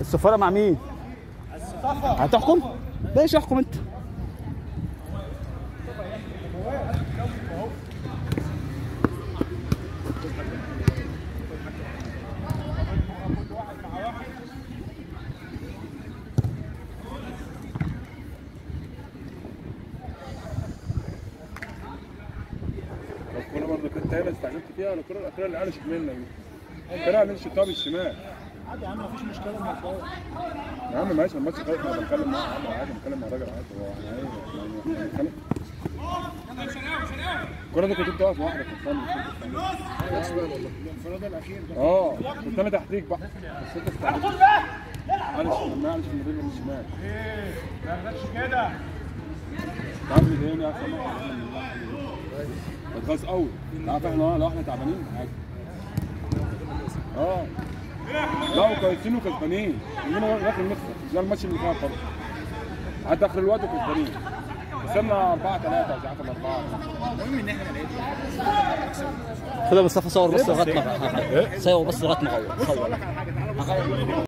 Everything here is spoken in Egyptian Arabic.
السفاره مع مين هتحكم ماشي احكم انت الكوره برضه كنت هنا استعجلت فيها ولا الكوره الاخيره اللي قلشت منك دي الكوره اللي شفتها بالشمال عادي يا عم مفيش مشكله الموضوع يا عم ماشي الماتش خلص انا بتكلم معاه عادي عادي بتكلم مع الراجل عادي هو احنا ايه إحنا بنتكلم الكوره دي كنت انت واقف لوحدك في الفن الانفراد الاخير ده اه كنت انا تحتيك بقى بس انت استعجلت معلش ما معلش المدير من الشمال ايه ما ياخدكش كده تعرف لي تاني عشان خلاص قوي تعرف احنا لو احنا تعبانين عادي اه لا وكويسين وكسبانين عندنا داخل نخسر زي الماتش اللي فات برضه حتى اخر الوقت كسبانين كسبنا 4 3 مش عارف ولا 4 المهم ان احنا لقيت خد يا مصطفى صور بس لغايه ما صور بس لغايه ما اغير صور